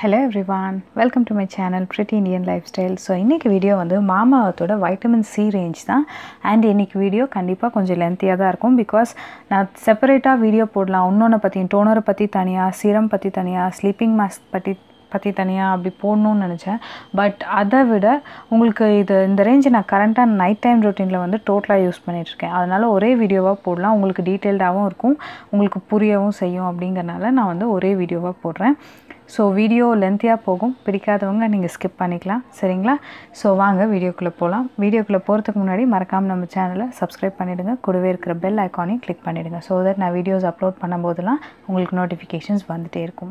hello everyone welcome to my channel pretty Indian லைஃப் ஸ்டைல் so இன்றைக்கி வீடியோ வந்து மாமாவத்தோட வைட்டமின் சி ரேஞ்ச் தான் அண்ட் இன்றைக்கி வீடியோ கண்டிப்பாக கொஞ்சம் லென்த்தியாக தான் இருக்கும் பிகாஸ் நான் செப்பரேட்டாக வீடியோ போடலாம் இன்னொன்று பற்றி டோனரை பற்றி தனியாக சீரம் பற்றி தனியாக ஸ்லீப்பிங் மாஸ்க் பற்றி பற்றி தனியாக அப்படி போடணும்னு நினச்சேன் பட் அதை விட உங்களுக்கு இது இந்த ரேஞ்சு நான் கரண்ட்டாக நைட் டைம் ரொட்டீனில் வந்து டோட்டலாக யூஸ் பண்ணிகிட்ருக்கேன் அதனால் ஒரே வீடியோவாக போடலாம் உங்களுக்கு டீட்டெயில்டாகவும் இருக்கும் உங்களுக்கு புரியவும் செய்யும் அப்படிங்கிறனால நான் வந்து ஒரே வீடியோவாக போடுறேன் ஸோ வீடியோ லென்த்தியாக போகும் பிடிக்காதவங்க நீங்கள் ஸ்கிப் பண்ணிக்கலாம் சரிங்களா ஸோ வாங்க வீடியோக்குள்ளே போகலாம் வீடியோக்குள்ளே போகிறதுக்கு முன்னாடி மறக்காமல் நம்ம சேனலை சப்ஸ்கிரைப் பண்ணிவிடுங்க கூடவே இருக்கிற பெல் ஐக்கானையும் கிளிக் பண்ணிவிடுங்க ஸோ தட் நான் வீடியோஸ் அப்லோட் பண்ணும்போதெல்லாம் உங்களுக்கு நோட்டிஃபிகேஷன்ஸ் வந்துகிட்டே இருக்கும்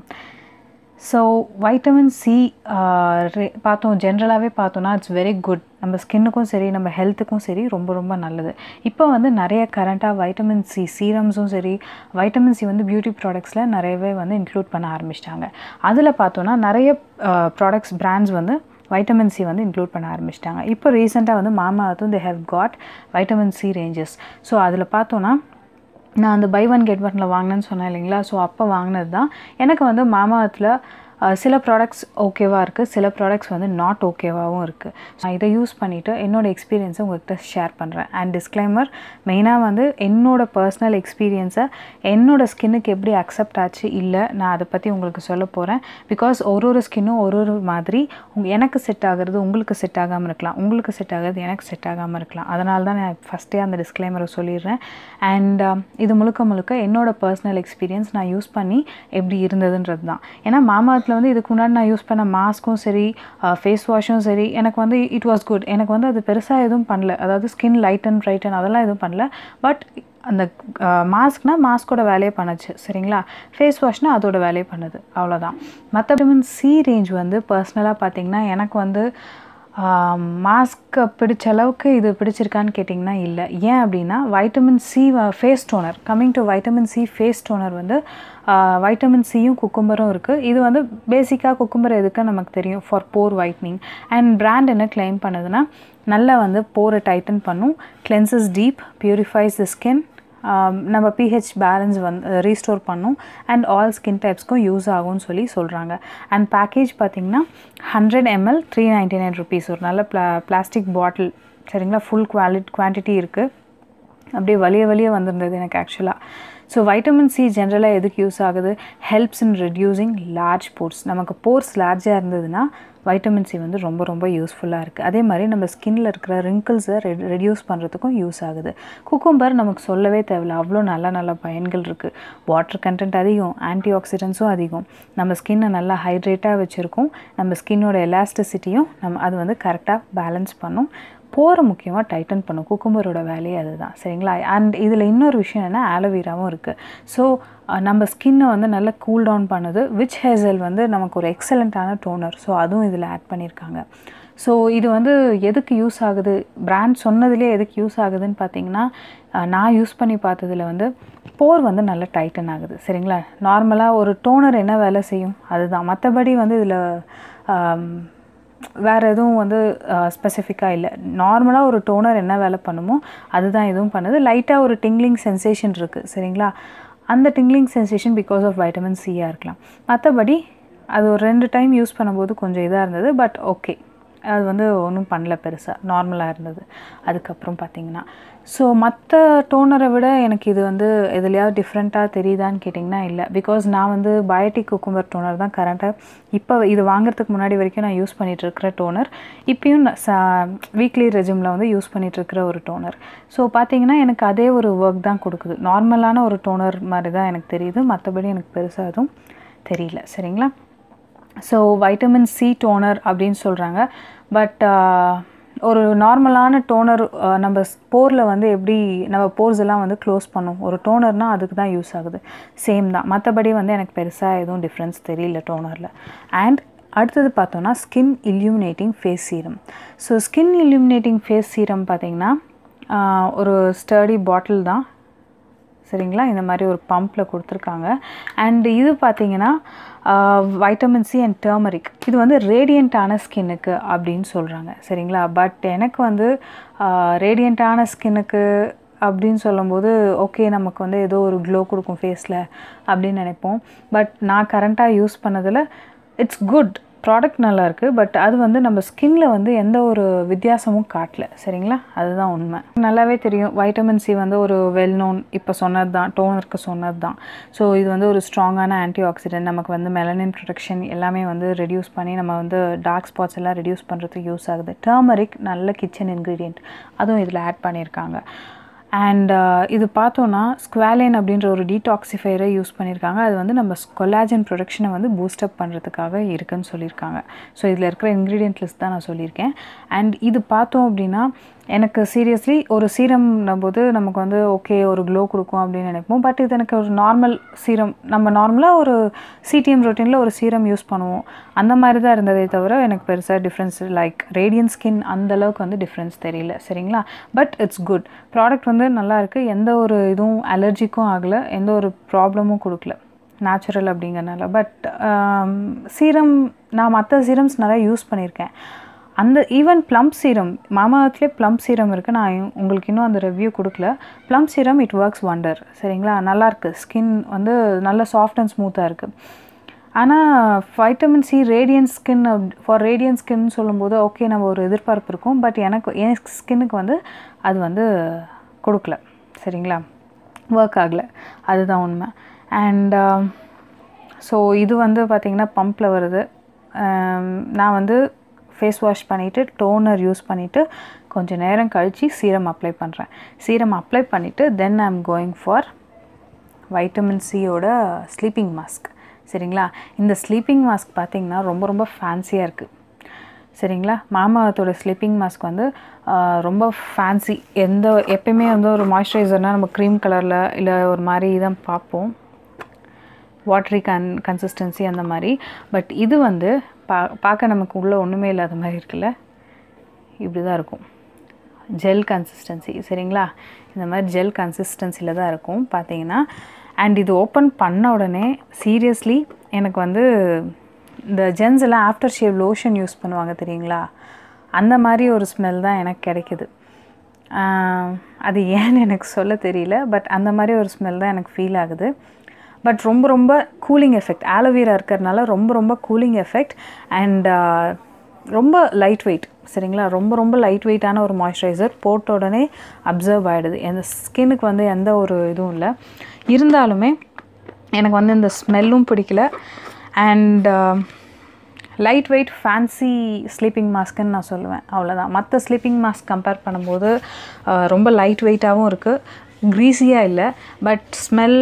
ஸோ வைட்டமின் சி பார்த்தோம் ஜென்ரலாகவே பார்த்தோன்னா இட்ஸ் வெரி குட் நம்ம ஸ்கின்னுக்கும் சரி நம்ம ஹெல்த்துக்கும் சரி ரொம்ப ரொம்ப நல்லது இப்போ வந்து நிறைய கரண்ட்டாக வைட்டமின் சி சீரம்ஸும் சரி வைட்டமின் சி வந்து பியூட்டி ப்ராடக்ட்ஸில் நிறையவே வந்து இன்க்ளூட் பண்ண ஆரம்பிச்சிட்டாங்க அதில் பார்த்தோன்னா நிறைய ப்ராடக்ட்ஸ் பிராண்ட்ஸ் வந்து வைட்டமின் சி வந்து இன்க்ளூட் பண்ண ஆரம்பிச்சிட்டாங்க இப்போ ரீசெண்டாக வந்து மாமா வந்து they have got vitamin C ranges so அதில் பார்த்தோன்னா நான் அந்த பை ஒன் கெட் ஒனில் வாங்கினேன்னு சொன்னேன் இல்லைங்களா ஸோ அப்போ வாங்கினது தான் எனக்கு வந்து மாமாவத்தில் சில ப்ராடக்ட்ஸ் ஓகேவாக இருக்குது சில ப்ராடக்ட்ஸ் வந்து நாட் ஓகேவாகவும் இருக்குது நான் இதை யூஸ் பண்ணிவிட்டு என்னோடய எக்ஸ்பீரியன்ஸை உங்கள்கிட்ட ஷேர் பண்ணுறேன் அண்ட் டிஸ்க்ளைமர் மெயினாக வந்து என்னோடய பர்சனல் எக்ஸ்பீரியன்ஸை என்னோடய ஸ்கின்னுக்கு எப்படி அக்செப்ட் ஆச்சு இல்லை நான் அதை பற்றி உங்களுக்கு சொல்ல போகிறேன் பிகாஸ் ஒரு ஒரு ஸ்கின்னும் ஒரு ஒரு மாதிரி உங்க எனக்கு செட் ஆகிறது உங்களுக்கு செட் ஆகாமல் இருக்கலாம் உங்களுக்கு செட் ஆகிறது எனக்கு செட் ஆகாமல் இருக்கலாம் அதனால தான் நான் ஃபஸ்ட்டே அந்த டிஸ்க்ளைமரை சொல்லிடுறேன் அண்ட் இது முழுக்க முழுக்க என்னோடய பர்சனல் எக்ஸ்பீரியன்ஸ் நான் யூஸ் பண்ணி எப்படி இருந்ததுன்றது தான் ஏன்னா மாமா மாதத்தில் வந்து இதுக்கு முன்னாடி நான் யூஸ் பண்ண மாஸ்க்கும் சரி ஃபேஸ் வாஷும் சரி எனக்கு வந்து இட் வாஸ் குட் எனக்கு வந்து அது பெருசாக எதுவும் பண்ணல அதாவது ஸ்கின் லைட் அண்ட் ப்ரைட்டன் அதெல்லாம் எதுவும் பண்ணல பட் அந்த மாஸ்க்னால் மாஸ்கோட வேலையை பண்ணுச்சு சரிங்களா ஃபேஸ் வாஷ்னால் அதோட வேலையை பண்ணுது அவ்வளோதான் மற்ற விட்டமின் சி ரேஞ்ச் வந்து பர்சனலாக பார்த்திங்கன்னா எனக்கு வந்து மாஸ்க்கை பிடிச்ச அளவுக்கு இது பிடிச்சிருக்கான்னு கேட்டிங்கன்னா இல்லை ஏன் அப்படின்னா vitamin C face toner coming to vitamin C face toner வந்து வைட்டமின் சியும் குக்கும்பரும் இருக்குது இது வந்து பேசிக்காக குக்கும்பர் எதுக்கு நமக்கு தெரியும் for pore whitening and brand என்ன கிளைம் பண்ணுதுன்னா நல்லா வந்து போரை டைட்டன் பண்ணும் cleanses deep purifies the skin நம்ம பிஹெச் பேலன்ஸ் வந்து ரீஸ்டோர் பண்ணும் அண்ட் ஆல் ஸ்கின் டைப்ஸ்க்கும் யூஸ் ஆகும்னு சொல்லி சொல்கிறாங்க அண்ட் பேக்கேஜ் பார்த்திங்கன்னா hundred ml three ninety nine rupees ஒரு நல்ல பிளா பிளாஸ்டிக் பாட்டில் சரிங்களா ஃபுல் குவாலிட்டி குவான்டிட்டி இருக்குது அப்படியே வலிய வலிய வந்திருந்தது எனக்கு ஆக்சுவலாக ஸோ வைட்டமின் சி ஜென்ரலாக எதுக்கு யூஸ் ஆகுது helps in reducing large pores நமக்கு போர்ஸ் லார்ஜாக இருந்ததுன்னா வைட்டமின் சி வந்து ரொம்ப ரொம்ப யூஸ்ஃபுல்லாக இருக்குது அதே மாதிரி நம்ம ஸ்கின்னில் இருக்கிற ரிங்கிள்ஸை ரெ ரெடியூஸ் பண்ணுறதுக்கும் யூஸ் ஆகுது குக்கும்பர் நமக்கு சொல்லவே தேவையில்ல அவ்வளோ நல்ல நல்ல பயன்கள் இருக்குது வாட்டர் கண்டென்ட் அதிகம் ஆன்டி ஆக்சிடென்ட்ஸும் அதிகம் நம்ம ஸ்கின்னை நல்லா ஹைட்ரேட்டாக வச்சுருக்கோம் நம்ம ஸ்கின்னோட எலாஸ்டிசிட்டியும் நம்ம அது வந்து கரெக்டாக பேலன்ஸ் பண்ணும் போரை முக்கியமாக டைட்டன் பண்ணும் குக்கும்பரோட வேலையே அதுதான் சரிங்களா அண்ட் இதில் இன்னொரு விஷயம் என்ன ஆலோவேராவும் இருக்குது ஸோ நம்ம ஸ்கின்னை வந்து நல்லா கூல் டவுன் பண்ணுது விச் ஹேசல் வந்து நமக்கு ஒரு எக்ஸலண்ட்டான டோனர் ஸோ அதுவும் இதில் ஆட் பண்ணியிருக்காங்க ஸோ இது வந்து எதுக்கு யூஸ் ஆகுது பிராண்ட் சொன்னதுலேயே எதுக்கு யூஸ் ஆகுதுன்னு பார்த்தீங்கன்னா நான் யூஸ் பண்ணி பார்த்ததில் வந்து போர் வந்து நல்லா டைட்டன் ஆகுது சரிங்களா நார்மலாக ஒரு டோனர் என்ன வேலை செய்யும் அதுதான் மற்றபடி வந்து இதில் வேறு எதுவும் வந்து ஸ்பெசிஃபிக்காக இல்லை நார்மலாக ஒரு டோனர் என்ன வேலை பண்ணுமோ அதுதான் எதுவும் பண்ணுது லைட்டாக ஒரு டிங்லிங் சென்சேஷன் இருக்குது சரிங்களா அந்த tingling sensation because of vitamin சியாக இருக்கலாம் மற்றபடி அது ஒரு ரெண்டு டைம் யூஸ் பண்ணும்போது கொஞ்சம் இதாக இருந்தது பட் ஓகே அது வந்து ஒன்றும் பண்ணல பெருசாக நார்மலாக இருந்தது அதுக்கப்புறம் பார்த்திங்கன்னா ஸோ மற்ற டோனரை விட எனக்கு இது வந்து எதுலையாவது டிஃப்ரெண்ட்டாக தெரியுதான்னு கேட்டிங்கன்னா இல்லை பிகாஸ் நான் வந்து பயோட்டிக் குக்கும்பர் டோனர் தான் கரண்ட்டாக இப்போ இது வாங்குறதுக்கு முன்னாடி வரைக்கும் நான் யூஸ் பண்ணிகிட்ருக்கிற டோனர் இப்பயும் வீக்லி ரெஜிமில் வந்து யூஸ் பண்ணிகிட்ருக்கிற ஒரு டோனர் ஸோ பார்த்திங்கன்னா எனக்கு அதே ஒரு ஒர்க் தான் கொடுக்குது நார்மலான ஒரு டோனர் மாதிரி தான் எனக்கு தெரியுது மற்றபடி எனக்கு பெருசாக எதுவும் தெரியல சரிங்களா ஸோ வைட்டமின் சி டோனர் அப்படின்னு சொல்கிறாங்க பட் ஒரு நார்மலான டோனர் நம்ம போரில் வந்து எப்படி நம்ம போர்ஸ் எல்லாம் வந்து க்ளோஸ் பண்ணும் ஒரு டோனர்னால் அதுக்கு தான் யூஸ் ஆகுது சேம் தான் மற்றபடி வந்து எனக்கு பெருசாக எதுவும் டிஃப்ரென்ஸ் தெரியல டோனரில் அண்ட் அடுத்தது பார்த்தோன்னா skin illuminating face serum so skin illuminating face serum பார்த்திங்கன்னா ஒரு ஸ்டடி பாட்டில் தான் சரிங்களா இந்த மாதிரி ஒரு பம்பில் கொடுத்துருக்காங்க அண்ட் இது பார்த்திங்கன்னா வைட்டமின் சி அண்ட் டர்மரிக் இது வந்து ரேடியண்ட்டான ஸ்கின்னுக்கு அப்படின்னு சொல்கிறாங்க சரிங்களா பட் எனக்கு வந்து ரேடியண்ட்டான ஸ்கின்னுக்கு அப்படின்னு சொல்லும்போது ஓகே நமக்கு வந்து ஏதோ ஒரு க்ளோ கொடுக்கும் ஃபேஸில் அப்படின்னு நினைப்போம் பட் நான் கரண்ட்டாக யூஸ் பண்ணதில் இட்ஸ் குட் ப்ராடக்ட் நல்லாயிருக்கு பட் அது வந்து நம்ம ஸ்கின்ல வந்து எந்த ஒரு வித்தியாசமும் காட்டல சரிங்களா அதுதான் உண்மை நல்லாவே தெரியும் வைட்டமின் சி வந்து ஒரு வெல் நோன் இப்போ சொன்னது தான் டோனருக்கு சொன்னது தான் ஸோ இது வந்து ஒரு ஸ்ட்ராங்கான ஆன்டி ஆக்சிடென்ட் நமக்கு வந்து மெலனின் ப்ரொடெக்ஷன் எல்லாமே வந்து ரெடியூஸ் பண்ணி நம்ம வந்து டார்க் ஸ்பாட்ஸ் எல்லாம் ரெடியூஸ் பண்ணுறதுக்கு யூஸ் ஆகுது டர்மரிக் நல்ல கிச்சன் இன்க்ரீடியண்ட் அதுவும் இதில் ஆட் பண்ணியிருக்காங்க அண்ட் இது பார்த்தோன்னா ஸ்குவாலின் அப்படின்ற ஒரு டீடாக்சிஃபையரை யூஸ் பண்ணியிருக்காங்க அது வந்து நம்ம கொலாஜன் ப்ரொடக்ஷனை வந்து பூஸ்டப் பண்ணுறதுக்காக இருக்குன்னு சொல்லியிருக்காங்க ஸோ இதில் இருக்கிற இன்க்ரீடியன்ட் லிஸ்ட் தான் நான் சொல்லியிருக்கேன் அண்ட் இது பார்த்தோம் அப்படின்னா எனக்கு சீரியஸ்லி ஒரு சீரம் போது நமக்கு வந்து ஓகே ஒரு க்ளோ கொடுக்கும் அப்படின்னு நினைப்போம் பட் இது எனக்கு ஒரு நார்மல் சீரம் நம்ம நார்மலாக ஒரு சிடிஎம் ரொட்டீனில் ஒரு சீரம் யூஸ் பண்ணுவோம் அந்த மாதிரி தான் இருந்ததே தவிர எனக்கு பெருசாக டிஃப்ரென்ஸ் லைக் ரேடியன் ஸ்கின் அந்தளவுக்கு வந்து டிஃப்ரென்ஸ் தெரியல சரிங்களா பட் இட்ஸ் குட் ப்ராடக்ட் வந்து நல்லா இருக்குது எந்த ஒரு இதுவும் அலர்ஜிக்கும் ஆகலை எந்த ஒரு ப்ராப்ளமும் கொடுக்கல நேச்சுரல் அப்படிங்கிறனால பட் சீரம் நான் மற்ற சீரம்ஸ் நிறைய யூஸ் பண்ணியிருக்கேன் அந்த ஈவன் ப்ளம் சீரம் மாமாவத்துலேயே ப்ளம் சீரம் இருக்குது நான் உங்களுக்கு இன்னும் அந்த ரிவ்யூ கொடுக்கல plum serum it works wonder சரிங்களா நல்லாயிருக்கு ஸ்கின் வந்து நல்ல சாஃப்ட் அண்ட் ஸ்மூத்தாக இருக்குது ஆனால் vitamin C radiant skin for radiant skin சொல்லும்போது ஓகே நம்ம ஒரு எதிர்பார்ப்பு இருக்கும் பட் எனக்கு என் ஸ்கின்னுக்கு வந்து அது வந்து கொடுக்கல சரிங்களா ஒர்க் ஆகலை அதுதான் உண்மை அண்ட் ஸோ இது வந்து பார்த்திங்கன்னா பம்பில் வருது நான் வந்து ஃபேஸ் வாஷ் பண்ணிவிட்டு டோனர் யூஸ் பண்ணிவிட்டு கொஞ்சம் நேரம் கழித்து சீரம் அப்ளை பண்ணுறேன் சீரம் அப்ளை பண்ணிவிட்டு then I am going for vitamin சியோட ஸ்லீப்பிங் மாஸ்க் சரிங்களா இந்த ஸ்லீப்பிங் மாஸ்க் பார்த்திங்கன்னா ரொம்ப ரொம்ப ஃபேன்சியாக இருக்குது சரிங்களா மாமாவத்தோட ஸ்லீப்பிங் மாஸ்க் வந்து ரொம்ப ஃபேன்சி எந்த எப்பயுமே வந்து ஒரு மாய்ஸ்சரைசர்னால் நம்ம க்ரீம் கலரில் இல்லை ஒரு மாதிரி தான் பார்ப்போம் வாட்ரி கன் கன்சிஸ்டன்சி அந்த மாதிரி பட் இது வந்து பா பார்க்க நமக்கு உள்ளே ஒன்றுமே இல்லாத மாதிரி இருக்குல்ல இப்படி தான் இருக்கும் ஜெல் கன்சிஸ்டன்சி சரிங்களா இந்த மாதிரி ஜெல் கன்சிஸ்டன்சியில் தான் இருக்கும் பார்த்தீங்கன்னா அண்ட் இது ஓப்பன் பண்ண உடனே சீரியஸ்லி எனக்கு வந்து இந்த ஜென்ஸ் எல்லாம் ஆஃப்டர் ஷேவ் லோஷன் யூஸ் பண்ணுவாங்க தெரியுங்களா அந்த மாதிரி ஒரு ஸ்மெல் தான் எனக்கு கிடைக்குது அது ஏன்னு எனக்கு சொல்ல தெரியல பட் அந்த மாதிரி ஒரு ஸ்மெல் தான் எனக்கு ஃபீல் ஆகுது பட் ரொம்ப ரொம்ப கூலிங் எஃபெக்ட் ஆலோவேரா இருக்கிறதுனால ரொம்ப ரொம்ப கூலிங் எஃபெக்ட் அண்ட் ரொம்ப லைட் வெயிட் சரிங்களா ரொம்ப ரொம்ப லைட் வெயிட்டான ஒரு மாய்ஸ்சரைசர் போட்ட உடனே அப்சர்வ் ஆகிடுது எந்த ஸ்கின்னுக்கு வந்து எந்த ஒரு இதுவும் இல்லை இருந்தாலுமே எனக்கு வந்து இந்த ஸ்மெல்லும் பிடிக்கல and light weight fancy sleeping மாஸ்க்குன்னு நான் சொல்லுவேன் அவ்வளோதான் மற்ற ஸ்லீப்பிங் மாஸ்க் கம்பேர் பண்ணும்போது ரொம்ப லைட் வெயிட்டாகவும் இருக்குது க்ரீஸியாக இல்லை பட் ஸ்மெல்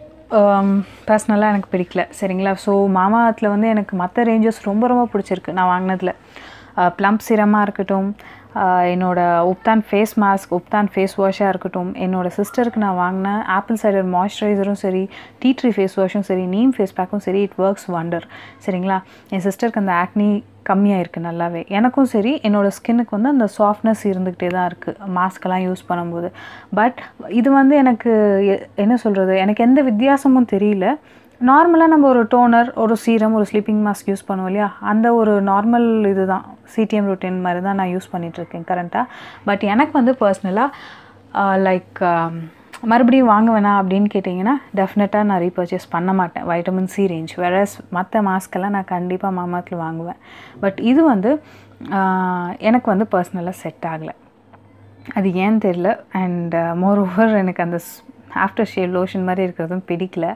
பர்சனலாக எனக்கு பிடிக்கல சரிங்களா ஸோ மாமாத்தில் வந்து எனக்கு மற்ற ரேஞ்சஸ் ரொம்ப ரொம்ப பிடிச்சிருக்கு நான் வாங்கினதில் ப்ளம்ப் சிரமாக இருக்கட்டும் என்னோட ubtan face mask ubtan face வாஷாக இருக்கட்டும் என்னோடய சிஸ்டருக்கு நான் வாங்கினேன் ஆப்பிள் சைடர் மாய்ஸ்சரைசரும் சரி டீ ட்ரீ ஃபேஸ் வாஷும் சரி நீம் ஃபேஸ் பேக்கும் சரி இட் ஒர்க்ஸ் வண்டர் சரிங்களா என் சிஸ்டருக்கு அந்த ஆக்னி கம்மியாக இருக்குது நல்லாவே எனக்கும் சரி என்னோடய ஸ்கின்னுக்கு வந்து அந்த சாஃப்ட்னஸ் இருந்துக்கிட்டே தான் இருக்குது மாஸ்க்கெல்லாம் யூஸ் பண்ணும்போது பட் இது வந்து எனக்கு என்ன சொல்கிறது எனக்கு எந்த வித்தியாசமும் தெரியல நார்மலாக நம்ம ஒரு டோனர் ஒரு சீரம் ஒரு ஸ்லீப்பிங் மாஸ்க் யூஸ் பண்ணுவோம் இல்லையா அந்த ஒரு நார்மல் இது தான் சிடிஎம் ரொட்டீன் மாதிரி தான் நான் யூஸ் பண்ணிகிட்ருக்கேன் கரண்ட்டாக பட் எனக்கு வந்து பர்சனலாக லைக் மறுபடியும் வாங்க வேணாம் அப்படின்னு கேட்டிங்கன்னா டெஃபினட்டாக நான் ரீபர்ச்சேஸ் பண்ண மாட்டேன் வைட்டமின் சி ரேஞ்ச் வேறஸ் மற்ற மாஸ்க்கெல்லாம் நான் கண்டிப்பாக மாமாத்தில் வாங்குவேன் பட் இது வந்து எனக்கு வந்து பர்சனலாக செட் ஆகலை அது ஏன்னு தெரில அண்ட் மோர் ஓவர் எனக்கு அந்த ஆஃப்டர் ஷேவ் லோஷன் மாதிரி இருக்கிறதும் பிடிக்கல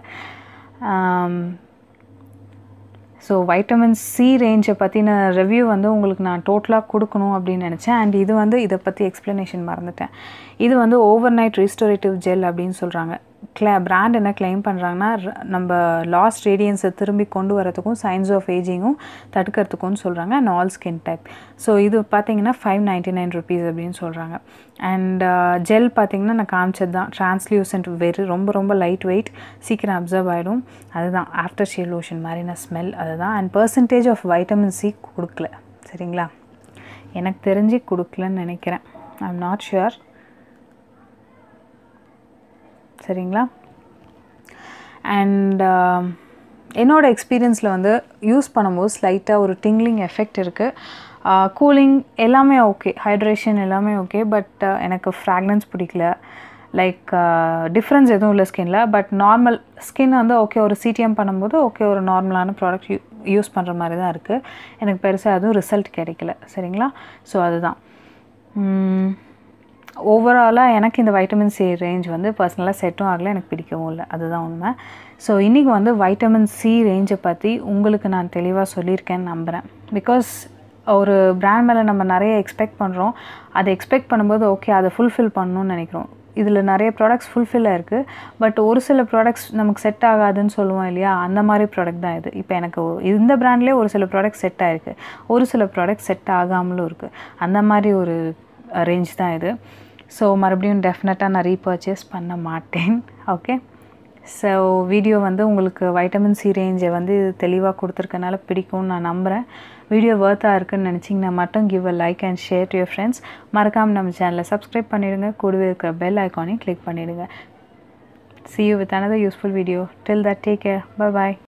ஸோ வைட்டமின் சி ரேஞ்சை பற்றின ரிவ்யூ வந்து உங்களுக்கு நான் டோட்டலாக கொடுக்கணும் அப்படின்னு நினச்சேன் அண்ட் இது வந்து இதை பற்றி எக்ஸ்ப்ளனேஷன் மறந்துட்டேன் இது வந்து ஓவர் நைட் ரீஸ்டோரேட்டிவ் ஜெல் அப்படின்னு சொல்கிறாங்க கிளே பிராண்ட் என்ன கிளைம் பண்ணுறாங்கன்னா நம்ம லாஸ்ட் ரேடியன்ஸை திரும்பி கொண்டு வரதுக்கும் சயின்ஸ் ஆஃப் ஏஜிங்கும் தடுக்கிறதுக்கும்னு சொல்கிறாங்க and all skin type so இது பார்த்தீங்கன்னா ஃபைவ் நைன்ட்டி நைன் ருபீஸ் அப்படின்னு சொல்கிறாங்க அண்ட் ஜெல் பார்த்தீங்கன்னா நான் காமிச்சது தான் ட்ரான்ஸ்லியூசன்ட் வெரி ரொம்ப ரொம்ப லைட் வெயிட் சீக்கிரம் அப்சர்வ் ஆகிடும் அதுதான் ஆஃப்டர் ஷேவ் லோஷன் மாதிரின ஸ்மெல் அதுதான் and percentage of vitamin C கொடுக்கல சரிங்களா எனக்கு தெரிஞ்சு கொடுக்கலன்னு நினைக்கிறேன் ஐ எம் நாட் ஷுர் சரிங்களா அண்ட் என்னோட எக்ஸ்பீரியன்ஸில் வந்து யூஸ் பண்ணும்போது ஸ்லைட்டாக ஒரு டிங்லிங் எஃபெக்ட் இருக்குது கூலிங் எல்லாமே ஓகே ஹைட்ரேஷன் எல்லாமே ஓகே பட் எனக்கு ஃப்ராக்னன்ஸ் பிடிக்கல லைக் டிஃப்ரென்ஸ் எதுவும் இல்லை ஸ்கின்ல பட் நார்மல் ஸ்கின் வந்து ஓகே ஒரு சிடிஎம் பண்ணும்போது ஓகே ஒரு நார்மலான ப்ராடக்ட் யூ யூஸ் பண்ணுற மாதிரி தான் இருக்குது எனக்கு பெருசாக அதுவும் ரிசல்ட் கிடைக்கல சரிங்களா ஸோ அதுதான் ஓவராலாக எனக்கு இந்த வைட்டமின் சி ரேஞ்ச் வந்து பர்சனலாக செட்டும் ஆகலை எனக்கு பிடிக்கவும் இல்லை அதுதான் உண்மை ஸோ இன்றைக்கி வந்து வைட்டமின் சி ரேஞ்சை பற்றி உங்களுக்கு நான் தெளிவாக சொல்லியிருக்கேன்னு நம்புகிறேன் பிகாஸ் ஒரு பிராண்ட் மேலே நம்ம நிறைய எக்ஸ்பெக்ட் பண்ணுறோம் அதை எக்ஸ்பெக்ட் பண்ணும்போது ஓகே அதை ஃபுல்ஃபில் பண்ணணும்னு நினைக்கிறோம் இதில் நிறைய ப்ராடக்ட்ஸ் ஃபுல்ஃபில்லாக இருக்குது பட் ஒரு சில ப்ராடக்ட்ஸ் நமக்கு செட் ஆகாதுன்னு சொல்லுவோம் இல்லையா அந்த மாதிரி ப்ராடக்ட் தான் இது இப்போ எனக்கு இந்த ப்ராண்ட்லேயே ஒரு சில ப்ராடக்ட் செட் ஆகிருக்கு ஒரு சில ப்ராடக்ட் செட் ஆகாமலும் இருக்குது அந்த மாதிரி ஒரு ரேஞ்ச் தான் இது ஸோ மறுபடியும் டெஃபினட்டாக நான் ரீபர்ச்சேஸ் பண்ண மாட்டேன் ஓகே ஸோ வீடியோ வந்து உங்களுக்கு வைட்டமின் சி ரேஞ்சை வந்து தெளிவாக கொடுத்துருக்கனால பிடிக்கும்னு நான் நம்புகிறேன் வீடியோ ஒர்த்தாக இருக்குன்னு நினச்சிங்கன்னா மட்டும் give a like and share to your friends மறக்காமல் நம்ம சேனலை சப்ஸ்கிரைப் பண்ணிவிடுங்க கூடவே இருக்கிற பெல் ஐக்கானையும் கிளிக் பண்ணிவிடுங்க see you with another useful video till that take care bye bye